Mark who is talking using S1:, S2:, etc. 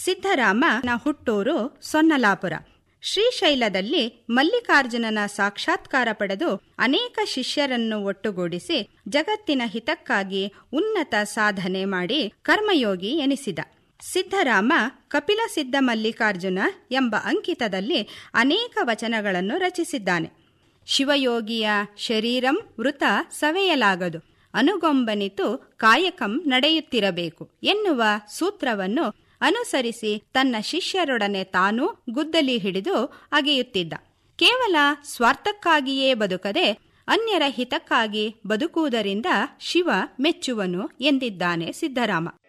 S1: ಸಿದ್ದರಾಮನ ಹುಟ್ಟೂರು ಸೊನ್ನಲಾಪುರ ಶ್ರೀಶೈಲದಲ್ಲಿ ಮಲ್ಲಿಕಾರ್ಜುನನ ಸಾಕ್ಷಾತ್ಕಾರ ಪಡೆದು ಅನೇಕ ಶಿಷ್ಯರನ್ನು ಒಟ್ಟುಗೂಡಿಸಿ ಜಗತ್ತಿನ ಹಿತಕ್ಕಾಗಿ ಉನ್ನತ ಸಾಧನೆ ಮಾಡಿ ಕರ್ಮಯೋಗಿ ಎನಿಸಿದ ಸಿದ್ದರಾಮ ಕಪಿಲ ಸಿದ್ಧ ಮಲ್ಲಿಕಾರ್ಜುನ ಎಂಬ ಅಂಕಿತದಲ್ಲಿ ಅನೇಕ ವಚನಗಳನ್ನು ರಚಿಸಿದ್ದಾನೆ ಶಿವಯೋಗಿಯ ಶರೀರಂ ವೃತ ಸವೆಯಲಾಗದು ಅನುಗೊಂಬನಿತು ಕಾಯಕಂ ನಡೆಯುತ್ತಿರಬೇಕು ಎನ್ನುವ ಸೂತ್ರವನ್ನು ಅನುಸರಿಸಿ ತನ್ನ ಶಿಷ್ಯರೊಡನೆ ತಾನೂ ಗುದ್ದಲಿ ಹಿಡಿದು ಅಗೆಯುತ್ತಿದ್ದ ಕೇವಲ ಸ್ವಾರ್ಥಕ್ಕಾಗಿಯೇ ಬದುಕದೆ ಅನ್ಯರ ಹಿತಕ್ಕಾಗಿ ಬದುಕುವುದರಿಂದ ಶಿವ ಮೆಚ್ಚುವನು ಎಂದಿದ್ದಾನೆ ಸಿದ್ದರಾಮ